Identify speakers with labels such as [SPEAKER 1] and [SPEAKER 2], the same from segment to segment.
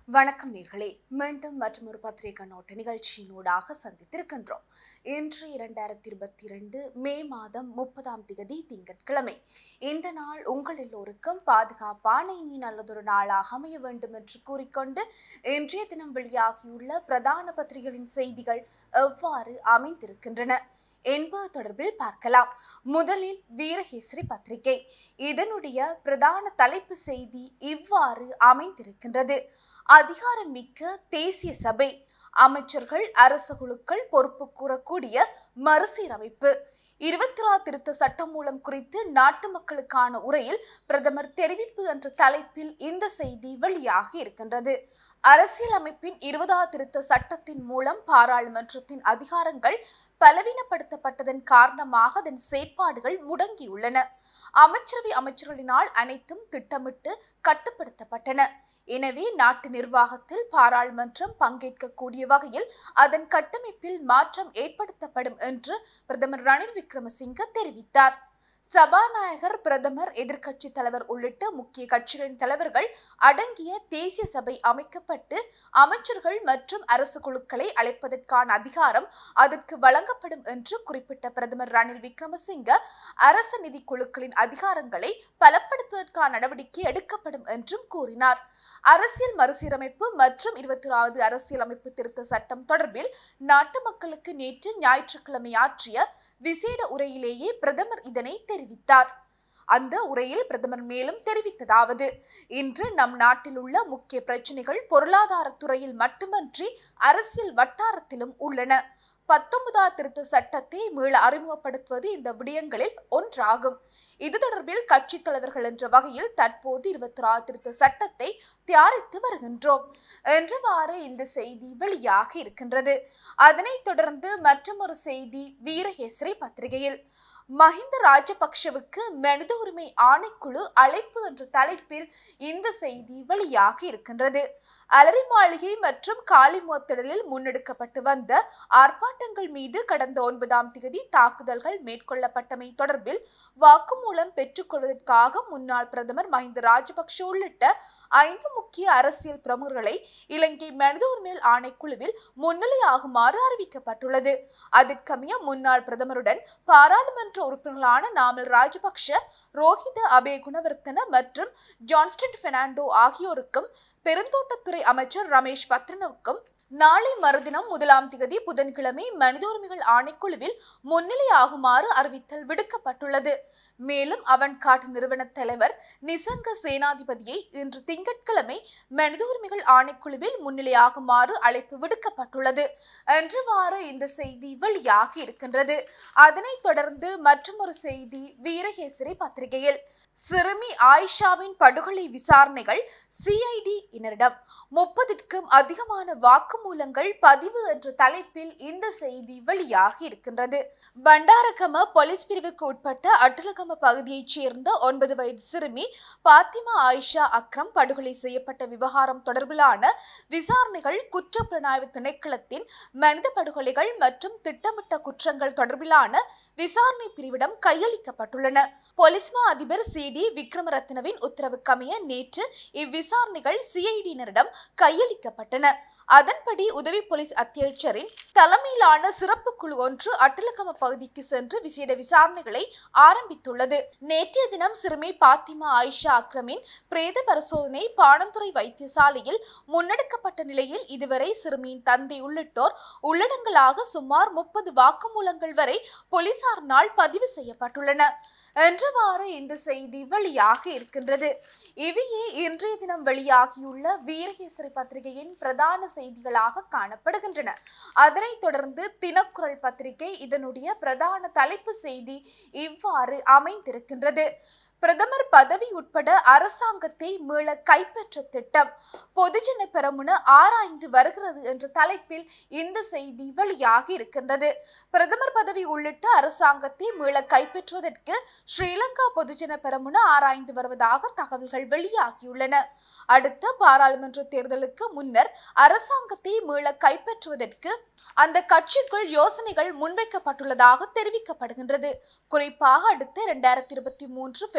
[SPEAKER 1] வணக்கம் நேர்களே மீண்டும் மற்றும் ஒரு பத்திரிகை நோட்டு நிகழ்ச்சியினூடாக சந்தித்திருக்கின்றோம் இன்று இரண்டாயிரத்தி இருபத்தி இரண்டு மே மாதம் முப்பதாம் திகதி திங்கட்கிழமை இந்த நாள் உங்கள் எல்லோருக்கும் பாதுகாப்பான இனி நல்லதொரு நாளாக அமைய வேண்டும் என்று கூறிக்கொண்டு இன்றைய தினம் வெளியாகியுள்ள பிரதான பத்திரிகைகளின் செய்திகள் எவ்வாறு அமைந்திருக்கின்றன என்பது தொடர்பில் பார்க்கலாம் முதலில் வீரகேசரி பத்திரிகை இதனுடைய பிரதான தலைப்பு செய்தி இவ்வாறு அமைந்திருக்கின்றது அதிகாரமிக்க தேசிய சபை அமைச்சர்கள் அரசு குழுக்கள் பொறுப்பு கூறக்கூடிய மறுசீரமைப்பு இருபத்தி திருத்த சட்டம் மூலம் குறித்து நாட்டு மக்களுக்கான உரையில் பிரதமர் தெரிவிப்பு என்ற தலைப்பில் இந்த செய்தி வெளியாகி இருக்கின்றது அரசியலமைப்பின் இருபதாவது திருத்த சட்டத்தின் மூலம் பாராளுமன்றத்தின் அதிகாரங்கள் பலவீனப்படுத்தப்பட்டதன் காரணமாக அதன் செயற்பாடுகள் முடங்கியுள்ளன அமைச்சரவை அமைச்சர்களினால் அனைத்தும் திட்டமிட்டு கட்டுப்படுத்தப்பட்டன எனவே நாட்டு நிர்வாகத்தில் பாராளுமன்றம் பங்கேற்கக்கூடிய வகையில் அதன் கட்டமைப்பில் மாற்றம் ஏற்படுத்தப்படும் என்று பிரதமர் ரணில் விக்ரமசிங்க தெரிவித்தார் சபாநாயகர் பிரதமர் எதிர்க்கட்சி தலைவர் உள்ளிட்ட முக்கிய கட்சிகளின் தலைவர்கள் அடங்கிய தேசிய சபை அமைக்கப்பட்டு அமைச்சர்கள் மற்றும் அரசு குழுக்களை அழைப்பதற்கான அதிகாரம் அதற்கு வழங்கப்படும் என்று குறிப்பிட்ட பிரதமர் ரணில் விக்ரமசிங்க அரசு நிதி குழுக்களின் அதிகாரங்களை பலப்படுத்துவதற்கான நடவடிக்கை எடுக்கப்படும் என்றும் கூறினார் அரசியல் மறுசீரமைப்பு மற்றும் இருபத்தி அரசியலமைப்பு திருத்த சட்டம் தொடர்பில் நாட்டு மக்களுக்கு நேற்று ஞாயிற்றுக்கிழமை ஆற்றிய விசேட உரையிலேயே பிரதமர் இதனை தெரிவித்தார் அந்த உரையில் பிரதமர் மேலும் தெரிவித்ததாவது இன்று நம் நாட்டில் உள்ள முக்கிய பிரச்சனைகள் பொருளாதார துறையில் மட்டுமன்றி அரசியல் வட்டாரத்திலும் உள்ளன பத்தொன்பதாம் திருத்த சட்டத்தை மீள அறிமுகப்படுத்துவது இந்த விடயங்களில் ஒன்றாகும் இது தொடர்பில் கட்சித் தலைவர்கள் என்ற வகையில் தற்போது இருபத்தி ஆறு திருத்த சட்டத்தை தயாரித்து வருகின்றோம் என்றவாறு இந்த செய்தி வெளியாகி இருக்கின்றது அதனைத் தொடர்ந்து மற்றொரு செய்தி வீரகேசரி பத்திரிகையில் மஹிந்த ராஜபக்ஷவுக்கு மனித உரிமை ஆணைக்குழு அழைப்பு என்ற தலைப்பில் இந்த செய்தி வெளியாகி இருக்கின்றது அலரி மாளிகை மற்றும் காலிமுகத்திடலில் முன்னெடுக்கப்பட்டு வந்த ஆர்ப்பாட்டங்கள் மீது கடந்த ஒன்பதாம் தேதி தாக்குதல்கள் மேற்கொள்ளப்பட்டமை தொடர்பில் வாக்குமூலம் பெற்றுக்கொள்வதற்காக முன்னாள் பிரதமர் மஹிந்த ராஜபக்ஷ உள்ளிட்ட ஐந்து முக்கிய அரசியல் பிரமுகர்களை இலங்கை மனித உரிமை ஆணைக்குழுவில் முன்னிலையாகுமாறு அறிவிக்கப்பட்டுள்ளது அதற்கமைய முன்னாள் பிரதமருடன் பாராளுமன்ற உறுப்பினர்களான நாமல் ராஜபக்ஷ ரோஹித அபே குணவர்த்தன மற்றும் ஜான்ஸ்டன் பெர்னாண்டோ ஆகியோருக்கும் பெருந்தோட்டத்துறை அமைச்சர் ரமேஷ் பத்ரனுக்கும் நாளை மறுதினம் முதலாம் திகதி புதன்கிழமை மனித உரிமைகள் ஆணைக்குழுவில் முன்னிலையாகுமாறு அறிவித்தல் விடுக்கப்பட்டுள்ளது மேலும் அவன் காட்டு நிறுவன தலைவர் நிசங்க சேனாதிபதியை இன்று திங்கட்கிழமை மனித உரிமைகள் ஆணைக்குழுவில் முன்னிலையாகுமாறு அழைப்பு விடுக்கப்பட்டுள்ளது என்றவாறு இந்த செய்தி வெளியாகி இருக்கின்றது அதனைத் தொடர்ந்து மற்றொரு செய்தி வீரகேசரி பத்திரிகையில் சிறுமி ஆயிஷாவின் படுகொலை விசாரணைகள் சிஐடி இனரிடம் முப்பதுக்கும் அதிகமான வாக்குமூலங்கள் பதிவு என்ற தலைப்பில் இந்த செய்தி வெளியாகி இருக்கின்றது பண்டாரகம போலீஸ் பிரிவுக்கு உட்பட்ட அட்டுலகம பகுதியைச் சேர்ந்த ஒன்பது வயது சிறுமி பாத்திமா ஆயிஷா அக்ரம் படுகொலை செய்யப்பட்ட விவகாரம் தொடர்பிலான விசாரணைகள் குற்றப்புலனாய்வு திணைக்களத்தின் மனித படுகொலைகள் மற்றும் திட்டமிட்ட குற்றங்கள் தொடர்பிலான விசாரணை பிரிவிடம் கையளிக்கப்பட்டுள்ளன போலீஸ் மா அதிபர் சி டி விக்ரமரத்னவின் உத்தரவுக்கமைய நேற்று இவ்விசாரணைகள் சிஐடியினரிடம் கையளிக்கப்பட்டன அதன்படி உதவி போலீஸ் அத்தியட்சரின் தலைமையிலான சிறப்பு குழு ஒன்று அட்டலக்கம பகுதிக்கு சென்று விசேட விசாரணைகளை ஆரம்பித்துள்ளது நேற்றைய தினம் சிறுமி பாத்திமா ஆயிஷா அக்ரமின் பிரேத பரிசோதனை பாணந்துறை வைத்தியசாலையில் முன்னெடுக்கப்பட்ட நிலையில் இதுவரை சிறுமியின் தந்தை உள்ளிட்டோர் உள்ளடங்களாக சுமார் முப்பது வாக்குமூலங்கள் வரை போலீசாரினால் பதிவு செய்யப்பட்டுள்ளன என்றவாறு இந்த செய்தி வெளியாகி இருக்கின்றது இவையே இன்றைய தினம் வெளியாகியுள்ள வீரகேசரி பத்திரிகையின் பிரதான செய்திகளாக காணப்படுகின்றன அதனைத் தொடர்ந்து தினக்குரல் பத்திரிகை இதனுடைய பிரதான தலைப்பு செய்தி இவ்வாறு அமைந்திருக்கின்றது பிரதமர் பதவி உட்பட அரசாங்கத்தை மீள கைப்பற்ற திட்டம் பொதுஜன பெரமுன ஆராய்ந்து வருகிறது என்ற தலைப்பில் இந்த செய்தி வெளியாகி இருக்கின்றது பிரதமர் பதவி உள்ளிட்ட அரசாங்கத்தை மீள கைப்பற்றுவதற்கு ஸ்ரீலங்கா பொதுஜன பெரமுன ஆராய்ந்து வருவதாக தகவல்கள் வெளியாகியுள்ளன அடுத்த பாராளுமன்ற தேர்தலுக்கு முன்னர் அரசாங்கத்தை மீள கைப்பற்றுவதற்கு அந்த கட்சிக்குள் யோசனைகள் முன்வைக்கப்பட்டுள்ளதாக தெரிவிக்கப்படுகின்றது குறிப்பாக அடுத்த இரண்டாயிரத்தி இருபத்தி மூன்று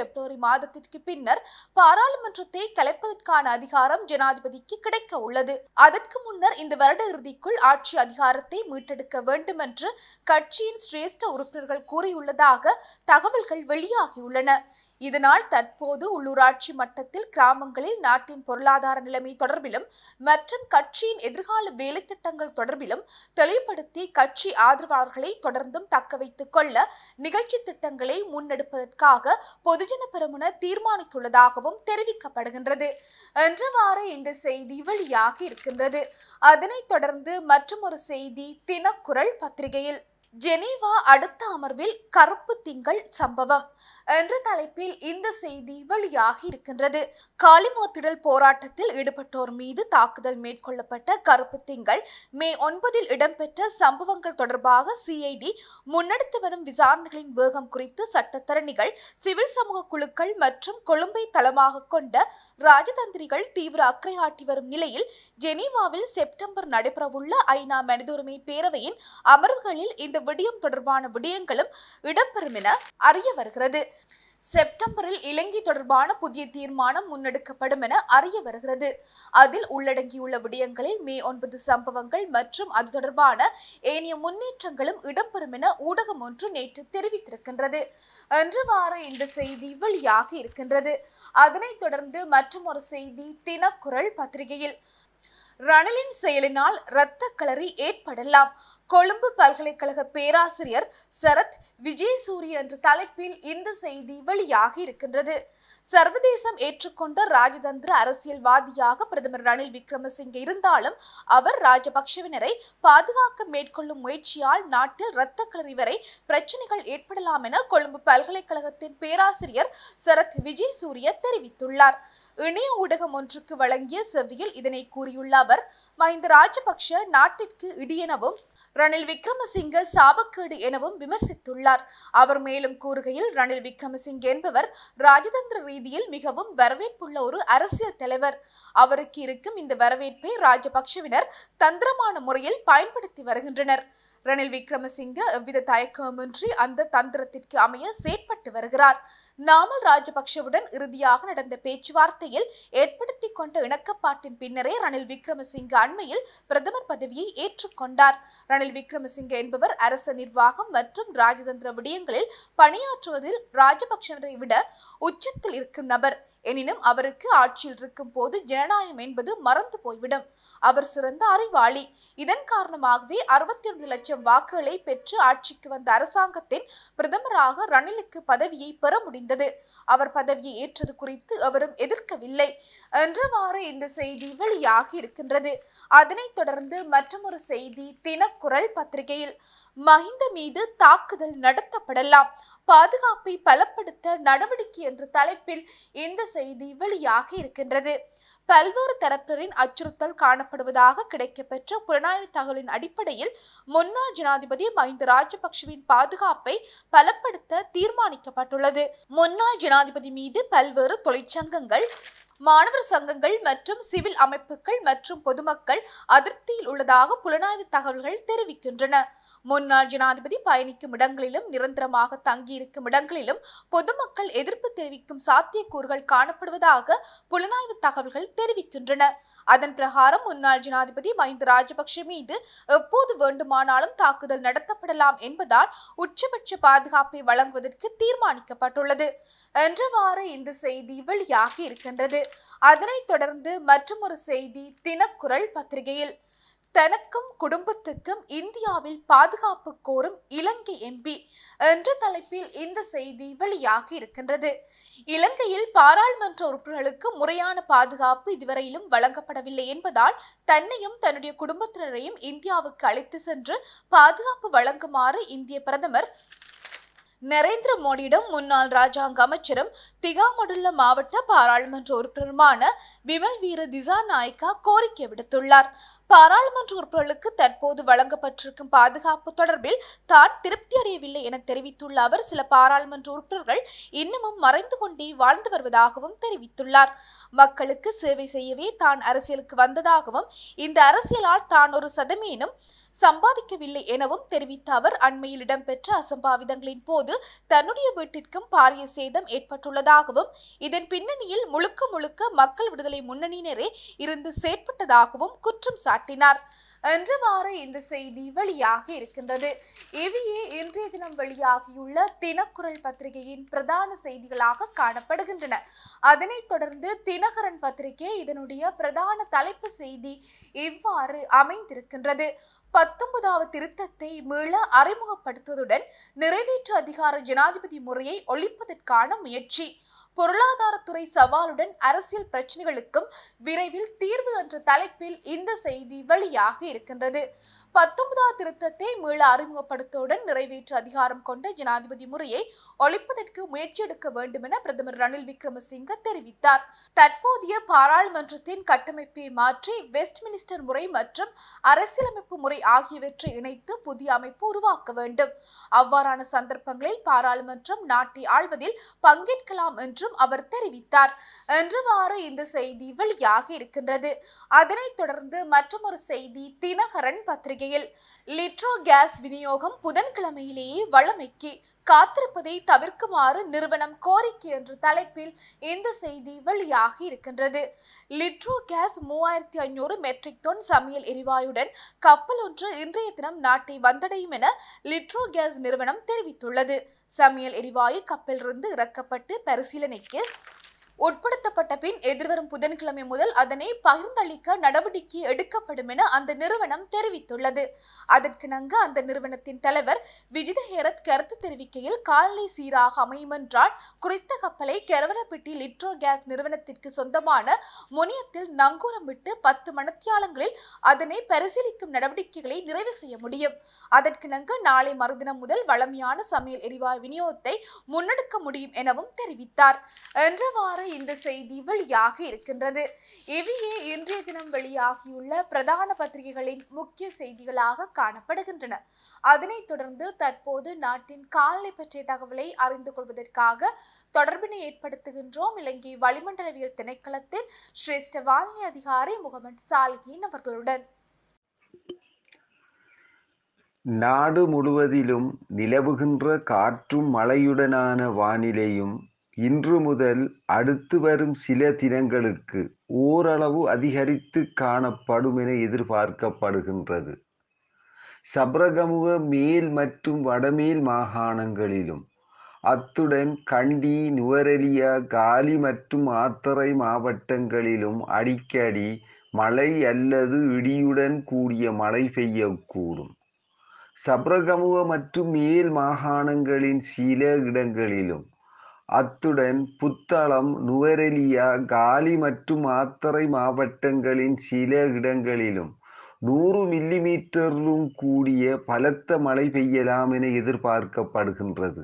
[SPEAKER 1] பிப்ரவரி மாதத்திற்கு பின்னர் பாராளுமன்றத்தை கலைப்பதற்கான அதிகாரம் ஜனாதிபதிக்கு கிடைக்க உள்ளது அதற்கு முன்னர் இந்த வருட இறுதிக்குள் ஆட்சி அதிகாரத்தை மீட்டெடுக்க வேண்டும் என்று கட்சியின் சிரேஷ்ட உறுப்பினர்கள் கூறியுள்ளதாக தகவல்கள் வெளியாகியுள்ளன இதனால் தற்போது உள்ளூராட்சி மட்டத்தில் கிராமங்களில் நாட்டின் பொருளாதார நிலைமை தொடர்பிலும் மற்றும் கட்சியின் எதிர்கால வேலைத்திட்டங்கள் தொடர்பிலும் தெளிவுபடுத்தி கட்சி ஆதரவாளர்களை தொடர்ந்தும் தக்க வைத்துக் கொள்ள நிகழ்ச்சி திட்டங்களை முன்னெடுப்பதற்காக பொதுஜன பெருமுன தீர்மானித்துள்ளதாகவும் தெரிவிக்கப்படுகின்றது என்றவாறு இந்த செய்தி வெளியாகி இருக்கின்றது அதனைத் தொடர்ந்து மற்றொரு செய்தி தினக்குரல் பத்திரிகையில் ஜெனீவா அடுத்த அமர்வில் கருப்பு திங்கள் சம்பவம் என்ற தலைப்பில் இந்த செய்தி வெளியாகி இருக்கின்றது காலிமோத்திடல் போராட்டத்தில் ஈடுபட்டோர் மீது தாக்குதல் மேற்கொள்ளப்பட்ட கருப்பு திங்கள் மே ஒன்பதில் இடம்பெற்ற சம்பவங்கள் தொடர்பாக சிஐடி முன்னெடுத்து வரும் விசாரணைகளின் வேகம் குறித்து சட்டத்தரணிகள் சிவில் சமூக குழுக்கள் மற்றும் கொழும்பை தளமாக கொண்ட ராஜதந்திரிகள் தீவிர அக்கறை ஆட்டி வரும் நிலையில் ஜெனீவாவில் செப்டம்பர் நடைபெறவுள்ள ஐநா மனித உரிமை பேரவையின் அமர்வுகளில் இந்த விடயம் தொடர்பான விடயங்களும் இடம்பெறும் என அறிய வருகிறது செப்டம்பரில் இலங்கை தொடர்பான புதிய தீர்மானம் முன்னெடுக்கப்படும் என அறிய வருகிறது அதில் உள்ளடங்கியுள்ள விடயங்களில் மே ஒன்பது சம்பவங்கள் மற்றும் அது தொடர்பான ஏனைய முன்னேற்றங்களும் இடம்பெறும் என ஊடகம் ஒன்று நேற்று தெரிவித்திருக்கின்றது என்று வார இந்த செய்தி வெளியாகி இருக்கின்றது அதனைத் தொடர்ந்து மற்றும் ஒரு செய்தி தினக்குரல் பத்திரிகையில் ரணிலின் செயலினால் இரத்த களறி ஏற்படலாம் கொழும்பு பல்கலைக்கழக பேராசிரியர் சரத் விஜயசூரிய என்ற தலைப்பில் இந்த செய்தி வெளியாகி இருக்கின்றது சர்வதேசம் ஏற்றுக்கொண்ட ராஜதந்திர அரசியல்வாதியாக பிரதமர் ரணில் விக்ரமசிங்கே இருந்தாலும் அவர் ராஜபக்ஷவினரை பாதுகாக்க மேற்கொள்ளும் முயற்சியால் நாட்டில் இரத்த களறி வரை பிரச்சனைகள் ஏற்படலாம் என கொழும்பு பல்கலைக்கழகத்தின் பேராசிரியர் சரத் விஜயசூரிய தெரிவித்துள்ளார் இணைய ஊடகம் ஒன்றுக்கு வழங்கிய செவ்வியில் இதனை கூறியுள்ள அவர் மஹிந்த ராஜபக்ஷ நாட்டிற்கு இடியெனவும் ரணில் விக்ரமசிங்க சாபக்கேடு எனவும் விமர்சித்துள்ளார் அவர் மேலும் கூறுகையில் ரணில் விக்ரமசிங்க என்பவர் ராஜதந்திர ரீதியில் மிகவும் வரவேற்புள்ள ஒரு அரசியல் தலைவர் அவருக்கு இருக்கும் இந்த வரவேற்பை ராஜபக்ஷவினர் தந்திரமான முறையில் பயன்படுத்தி வருகின்றனர் ரணில் விக்ரமசிங்க எவ்வித தயக்கமின்றி அந்த தந்திரத்திற்கு அமைய செயற்பட்டு வருகிறார் நாமல் ராஜபக்ஷவுடன் இறுதியாக நடந்த பேச்சுவார்த்தையில் ஏற்படுத்திக் கொண்ட இணக்கப்பாட்டின் பின்னரே ரணில் விக்ரமசிங்க அண்மையில் பிரதமர் பதவியை ஏற்றுக்கொண்டார் ரணில் விக்ரமசிங்க என்பவர் அரச நிர்வாகம் மற்றும் ராஜதந்திர விடயங்களில் பணியாற்றுவதில் ராஜபக்ஷவரை விட உச்சத்தில் இருக்கும் நபர் எனினும் அவருக்கு ஆட்சியில் இருக்கும் போது ஜனநாயகம் என்பது மறந்து போய்விடும் அவர் சிறந்த அறிவாளி இதன் காரணமாகவே அறுபத்தி ஒன்பது லட்சம் வாக்குகளை பெற்று ஆட்சிக்கு வந்த அரசாங்கத்தின் பிரதமராக ரணிலுக்கு பதவியை பெற முடிந்தது அவர் பதவியை ஏற்றது குறித்து அவரும் எதிர்க்கவில்லை என்றவாறு இந்த செய்தி வெளியாகி இருக்கின்றது அதனைத் தொடர்ந்து மற்றொரு செய்தி தினக்குரல் பத்திரிகையில் மஹிந்த மீது தாக்குதல் நடத்தப்படலாம் பாதுகாப்பை பலப்படுத்த நடவடிக்கை என்ற தலைப்பில் இந்த செய்தி வெளியாகி இருக்கின்றது பல்வேறு தரப்பினரின் அச்சுறுத்தல் காணப்படுவதாக கிடைக்கப்பெற்ற புலனாய்வு தகவலின் அடிப்படையில் முன்னாள் ஜனாதிபதி மஹிந்த ராஜபக்ஷவின் பாதுகாப்பை பலப்படுத்த தீர்மானிக்கப்பட்டுள்ளது முன்னாள் ஜனாதிபதி மீது பல்வேறு தொழிற்சங்கங்கள் மாணவர் சங்கங்கள் மற்றும் சிவில் அமைப்புகள் மற்றும் பொதுமக்கள் அதிருப்தியில் உள்ளதாக புலனாய்வு தகவல்கள் தெரிவிக்கின்றன முன்னாள் ஜனாதிபதி பயணிக்கும் இடங்களிலும் நிரந்தரமாக தங்கியிருக்கும் இடங்களிலும் பொதுமக்கள் எதிர்ப்பு தெரிவிக்கும் சாத்தியக்கூறுகள் காணப்படுவதாக புலனாய்வு தகவல்கள் தெரிவிக்கின்றன அதன் பிரகாரம் முன்னாள் ஜனாதிபதி மஹிந்த ராஜபக்ஷ மீது எப்போது வேண்டுமானாலும் தாக்குதல் நடத்தப்படலாம் என்பதால் உச்சபட்ச பாதுகாப்பை வழங்குவதற்கு தீர்மானிக்கப்பட்டுள்ளது என்றவாறு இந்த செய்தி வெளியாகி இருக்கின்றது அதனைத் தொடர்ந்து மற்றொரு செய்தி தினக்குரல் பத்திரிகையில் தனக்கும் குடும்பத்துக்கும் இந்தியாவில் பாதுகாப்பு கோரும் இலங்கை எம்பி என்ற தலைப்பில் இந்த செய்தி வெளியாகி இருக்கின்றது இலங்கையில் பாராளுமன்ற உறுப்பினர்களுக்கு முறையான பாதுகாப்பு இதுவரையிலும் வழங்கப்படவில்லை என்பதால் தன்னையும் தன்னுடைய குடும்பத்தினரையும் இந்தியாவுக்கு அழைத்து சென்று பாதுகாப்பு வழங்குமாறு இந்திய பிரதமர் நரேந்திர மோடியிடம் முன்னாள் ராஜாங்க அமைச்சரும் திகாமடுல்ல மாவட்ட பாராளுமன்ற உறுப்பினருமான விமல் வீர திசாநாயக்கா கோரிக்கை விடுத்துள்ளார் பாராளுமன்ற உறுப்பினர்களுக்கு தற்போது வழங்கப்பட்டிருக்கும் பாதுகாப்பு தொடர்பில் தான் திருப்தி அடையவில்லை என தெரிவித்துள்ள அவர் சில பாராளுமன்ற உறுப்பினர்கள் இன்னமும் மறைந்து கொண்டே வாழ்ந்து வருவதாகவும் தெரிவித்துள்ளார் மக்களுக்கு சேவை செய்யவே தான் அரசியலுக்கு வந்ததாகவும் இந்த அரசியலால் தான் ஒரு சதமேனும் சம்பாதிக்கவில்லை எனவும் தெரிவித்த அவர் அண்மையில் இடம்பெற்ற அசம்பாவிதங்களின் போது தன்னுடைய வீட்டிற்கும் பாரிய சேதம் ஏற்பட்டுள்ளதாகவும் இதன் பின்னணியில் முழுக்க முழுக்க மக்கள் விடுதலை முன்னணியினரே இருந்து செயற்பட்டதாகவும் குற்றம் சாட்டினார் என்று வார இந்த செய்தி வெளியாக இருக்கின்றது இவையே இன்றைய தினம் வெளியாகியுள்ள தினக்குரல் பத்திரிகையின் பிரதான செய்திகளாக காணப்படுகின்றன அதனைத் தொடர்ந்து தினகரன் பத்திரிகை இதனுடைய பிரதான தலைப்பு செய்தி இவ்வாறு அமைந்திருக்கின்றது பத்தொன்பதாவது திருத்தத்தை மீள அறிமுகப்படுத்துவதுடன் நிறைவேற்று அதிகார ஜனாதிபதி முறையை ஒழிப்பதற்கான முயற்சி பொருளாதாரத்துறை சவாலுடன் அரசியல் பிரச்சனைகளுக்கும் விரைவில் தீர்வு என்ற தலைப்பில் இந்த செய்தி வெளியாக இருக்கின்றது பத்தொன்பதாவது திருத்தத்தை மீள அறிமுகப்படுத்துவதுடன் நிறைவேற்று அதிகாரம் கொண்ட ஜனாதிபதி முறையை ஒழிப்பதற்கு முயற்சி எடுக்க வேண்டும் என பிரதமர் ரணில் விக்ரமசிங்க தெரிவித்தார் தற்போதைய பாராளுமன்றத்தின் கட்டமைப்பை மாற்றி வெஸ்ட்மினிஸ்டர் முறை மற்றும் அரசியலமைப்பு முறை ஆகியவற்றை இணைத்து புதிய அமைப்பு உருவாக்க வேண்டும் அவ்வாறான சந்தர்ப்பங்களில் பாராளுமன்றம் நாட்டை ஆள்வதில் பங்கேற்கலாம் என்றும் அவர் தெரிவித்தார் என்றுவாறு இந்த செய்தி வெளியாக இருக்கின்றது அதனைத் தொடர்ந்து மற்றொரு செய்தி தினகரன் பத்திரிகையில் லிட்ரோ கேஸ் விநியோகம் புதன்கிழமையிலேயே வழமைக்கு காத்திருப்பதை தவிர்க்குமாறு நிறுவனம் கோரிக்கை என்ற தலைப்பில் இந்த செய்தி வெளியாக இருக்கின்றது லிட்ரோ கேஸ் மூவாயிரத்தி ஐநூறு மெட்ரிக் டன் சமையல் எரிவாயுடன் கப்பல் ஒன்று இன்றைய தினம் நாட்டை வந்தடையும் என லிட்ரோ கேஸ் நிறுவனம் தெரிவித்துள்ளது சமையல் எரிவாயு கப்பலிலிருந்து இறக்கப்பட்டு பரிசீலனைக்கு உட்படுத்தப்பட்ட பின் எதிர்வரும் புதன்கிழமை முதல் அதனை பகிர்ந்தளிக்க நடவடிக்கை எடுக்கப்படும் என அந்த நிறுவனம் தெரிவித்துள்ளது அதற்கிணங்க அந்த நிறுவனத்தின் தலைவர் விஜித ஹேரத் கருத்து தெரிவிக்கையில் காலநிலை சீராக அமையும் என்றால் குறித்த கப்பலை கெரவலப்பட்டி லிட்ரோ கேஸ் நிறுவனத்திற்கு சொந்தமான முனியத்தில் நங்கூரம் விட்டு பத்து மணத்தியாலங்களில் அதனை பரிசீலிக்கும் நடவடிக்கைகளை நிறைவு செய்ய முடியும் அதற்கிணங்க நாளை மறுதினம் முதல் வளமையான சமையல் எரிவாயு விநியோகத்தை முன்னெடுக்க முடியும் எனவும் தெரிவித்தார் என்றவாறு இந்த செய்தி வெளியாக இருக்கின்றது இவையே இன்றைய தினம் வெளியாகியுள்ள பிரதான பத்திரிகைகளின் முக்கிய செய்திகளாக காணப்படுகின்றன அதனைத் தொடர்ந்து தற்போது நாட்டின் காலநிலை பற்றிய தகவலை அறிந்து கொள்வதற்காக தொடர்பினை ஏற்படுத்துகின்றோம் இலங்கை வளிமண்டலவியல் திணைக்களத்தின் சிரேஷ்ட வானிலை அதிகாரி முகமது சாலிகின் அவர்களுடன்
[SPEAKER 2] நாடு முழுவதிலும் நிலவுகின்ற காற்றும் மழையுடனான வானிலையும் இன்று முதல் அடுத்து வரும் சில தினங்களுக்கு ஓரளவு அதிகரித்து காணப்படும் என எதிர்பார்க்கப்படுகின்றது சப்ரகமுக மேல் மற்றும் வடமேல் மாகாணங்களிலும் அத்துடன் கண்டி நுவரெலியா காலி மற்றும் ஆத்தரை மாவட்டங்களிலும் அடிக்கடி மழை அல்லது இடியுடன் கூடிய மழை பெய்யக்கூடும் சப்ரகமுக மற்றும் மேல் மாகாணங்களின் சில இடங்களிலும் அத்துடன் புத்தளம் நுவரெலியா காலி மற்றும் ஆத்தரை மாவட்டங்களின் சில இடங்களிலும் நூறு மில்லிமீட்டரிலும் கூடிய பலத்த மழை பெய்யலாம் என எதிர்பார்க்கப்படுகின்றது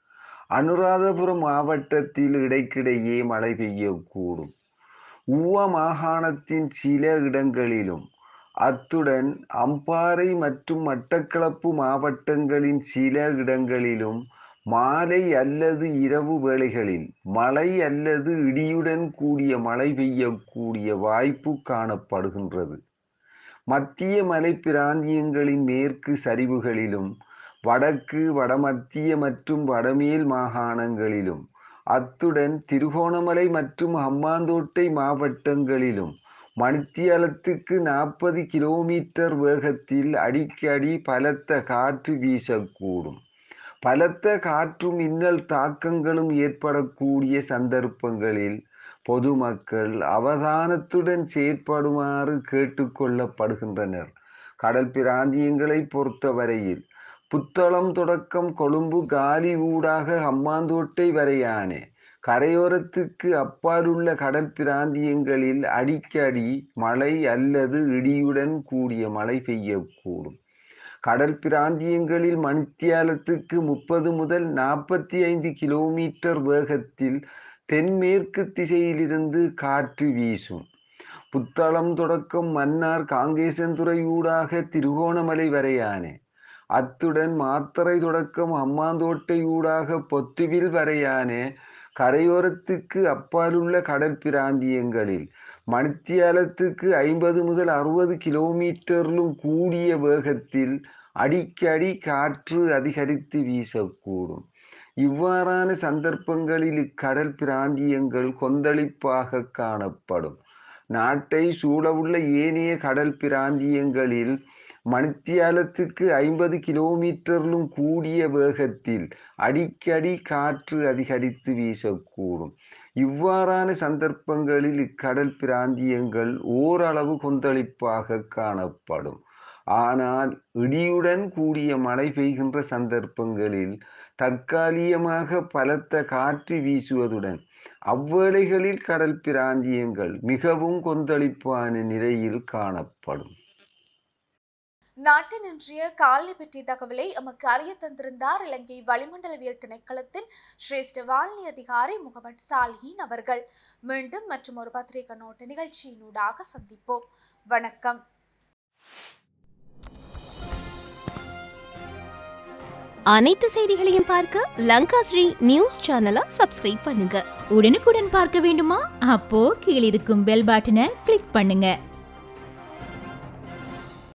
[SPEAKER 2] அனுராதபுரம் மாவட்டத்தில் இடைக்கிடையே மழை பெய்யக்கூடும் ஊவ மாகாணத்தின் சில இடங்களிலும் அத்துடன் அம்பாறை மற்றும் மட்டக்களப்பு மாவட்டங்களின் சில இடங்களிலும் மாலை அல்லது இரவு வேளைகளில் மழை அல்லது இடியுடன் கூடிய மழை பெய்யக்கூடிய வாய்ப்பு காணப்படுகின்றது மத்திய மலை பிராந்தியங்களின் மேற்கு சரிவுகளிலும் வடக்கு வடமத்திய மற்றும் வடமேல் மாகாணங்களிலும் அத்துடன் திருகோணமலை மற்றும் ஹம்மாந்தோட்டை மாவட்டங்களிலும் மணித்தியாலத்துக்கு நாற்பது கிலோமீட்டர் வேகத்தில் அடிக்கடி பலத்த காற்று வீசக்கூடும் பலத்த காற்றும் மின்னல் தாக்கங்களும் ஏற்படக்கூடிய சந்தர்ப்பங்களில் பொதுமக்கள் அவதானத்துடன் செயற்படுமாறு கேட்டுக்கொள்ளப்படுகின்றனர் கடல் பிராந்தியங்களை பொறுத்தவரையில் புத்தளம் தொடக்கம் கொழும்பு காலி ஊடாக ஹம்மாந்தோட்டை வரையான கரையோரத்துக்கு அப்பாலுள்ள கடல் பிராந்தியங்களில் அடிக்கடி மழை அல்லது இடியுடன் கூடிய மழை பெய்யக்கூடும் கடல் பிராந்தியங்களில் மணித்தியாலத்துக்கு முப்பது முதல் நாற்பத்தி ஐந்து கிலோமீட்டர் வேகத்தில் தென்மேற்கு திசையிலிருந்து காற்று வீசும் புத்தளம் தொடக்கம் மன்னார் காங்கேசன்துறை ஊடாக திருகோணமலை வரையான அத்துடன் மாத்தறை தொடக்கம் அம்மாந்தோட்டை ஊடாக பொத்துவில் வரையான கரையோரத்துக்கு அப்பாலுள்ள கடல் பிராந்தியங்களில் மணித்தியாலத்துக்கு ஐம்பது முதல் அறுபது கிலோமீட்டரிலும் கூடிய வேகத்தில் அடிக்கடி காற்று அதிகரித்து வீசக்கூடும் இவ்வாறான சந்தர்ப்பங்களில் இக்கடல் பிராந்தியங்கள் கொந்தளிப்பாக காணப்படும் நாட்டை சூழவுள்ள ஏனைய கடல் பிராந்தியங்களில் மணித்தியாலத்துக்கு ஐம்பது கிலோமீட்டரிலும் கூடிய வேகத்தில் அடிக்கடி காற்று அதிகரித்து வீசக்கூடும் இவ்வாறான சந்தர்ப்பங்களில் இக்கடல் பிராந்தியங்கள் ஓரளவு கொந்தளிப்பாக காணப்படும் ஆனால் இடியுடன் கூடிய மழை பெய்கின்ற சந்தர்ப்பங்களில் தற்காலிகமாக பலத்த காற்று வீசுவதுடன் அவ்வேளைகளில் கடல் பிராந்தியங்கள் மிகவும் கொந்தளிப்பான நிலையில் காணப்படும்
[SPEAKER 1] நாட்டின் இன்றைய காலை பற்றிய தகவலை எமக்கு அறிய தந்திருந்தார் இலங்கை வளிமண்டலவியல் திணைக்களத்தின் சிரேஷ்ட வானிலை அதிகாரி முகமது சாலிஹின் அவர்கள் மீண்டும் மற்றும் ஒரு பத்திரிகை நோட்டு நிகழ்ச்சியினூடாக சந்திப்போம் வணக்கம்
[SPEAKER 3] அனைத்து செய்திகளையும் பார்க்க லங்கா ஸ்ரீ நியூஸ் சேனலை சப்ஸ்கிரைப் பண்ணுங்க
[SPEAKER 4] உடனுக்குடன் பார்க்க வேண்டுமா அப்போ கீழிருக்கும் பெல் பட்டனை கிளிக் பண்ணுங்க